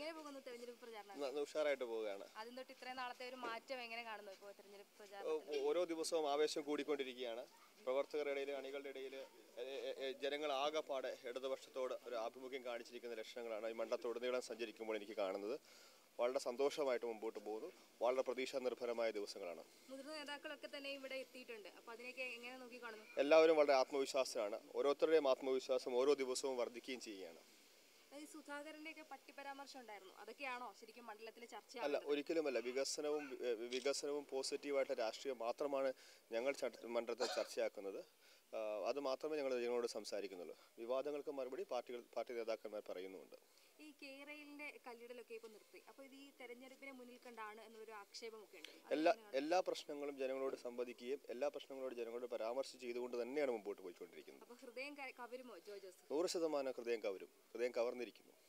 എങ്ങനെ പോകുന്നു തെരഞ്ഞെടുപ്പ് പ്രചാരണം ന- ഉഷാറായിട്ട് പോവുകയാണ് ആദ്യം തൊട്ട് ഇത്രയും നാളത്തെ ഒരു മാറ്റം എങ്ങനെ കാണുന്നു ഇപ്പോൾ തെരഞ്ഞെടുപ്പ് ഓ- പ്രചാരണം ഓരോ ദിവസവും ആവേശം കൂടിക്കൊണ്ടിരിക്കുകയാണ് പ്രവർത്തകരുടെ ഇടയിൽ അണികളുടെ ഇടയിൽ ജനങ്ങൾ ആകെപ്പാടെ ഇടതുപക്ഷത്തോട് ഒരു ആഭിമുഖ്യം കാണിച്ചിരിക്കുന്ന ലക്ഷണങ്ങളാണ് ഈ മണ്ഡലത്തോടുനീളം സഞ്ചരിക്കുമ്പോൾ എനിക്ക് കാണുന്നത് വളരെ സന്തോഷമായിട്ട് മുമ്പോട്ട് പോകുന്നു വളരെ പ്രതീക്ഷാ നിർഭരമായ ദിവസങ്ങളാണ് മുതിർന്ന നേതാക്കളൊക്കെ തന്നെ ഇവിടെ എത്തിയിട്ടുണ്ട് അപ്പൊ അതിനെയൊക്കെ എങ്ങനെ നോക്കി കാണുന്നു എല്ലാവരും വളരെ ആത്മവിശ്വാസമാണ് ഓരോരുത്തരുടെയും ആത്മവിശ്വാസം ഓരോ ദിവസവും വർദ്ധിക്കുകയും ചെയ്യുകയാണ് ഈ സുധാകരന്റെ ഒക്കെ പട്ടി പരാമർശം ഉണ്ടായിരുന്നു അതൊക്കെയാണോ ശരിക്കും മണ്ഡലത്തിൽ അല്ല ചർച്ചയാകുന്നത് ഒരിക്കലുമല്ല വികസനവും വി- വികസനവും പോസിറ്റീവായിട്ട് രാഷ്ട്രീയം മാത്രമാണ് ഞങ്ങൾ ചട്ട- മണ്ഡലത്തിൽ ചർച്ചയാക്കുന്നത് ആ, അത് മാത്രമേ ഞങ്ങൾ ജനങ്ങളോട് സംസാരിക്കുന്നുള്ളൂ വിവാദങ്ങൾക്ക് മറുപടി പാർട്ടികൾ പാർട്ടി നേതാക്കന്മാർ പറയുന്നുമുണ്ട് ഈ കേരളിന്റെ കല്ലിടലൊക്കെ ഇപ്പൊ നിർത്തി അപ്പൊ ഇത് ഈ തെരഞ്ഞെടുപ്പിനെ മുന്നിൽ കണ്ടാണ് എന്നുള്ളൊരു ആക്ഷേപമൊക്കെ ഉണ്ട് എല്ലാ എല്ലാ പ്രശ്നങ്ങളും ജനങ്ങളോട് സംവദിക്കുകയും എല്ലാ പ്രശ്നങ്ങളോട് ജനങ്ങളോട് പരാമർശം ചെയ്തുകൊണ്ട് തന്നെയാണ് മുമ്പോട്ട് പോയിക്കൊണ്ടിരിക്കുന്നത് അപ്പൊ ഹൃദയം ക- കവരുമോ ജോ ജോസഫ് നൂറ് ശതമാനം ഹൃദയം കവരും ഹൃദയം കവർന്നിരിക്കുന്നു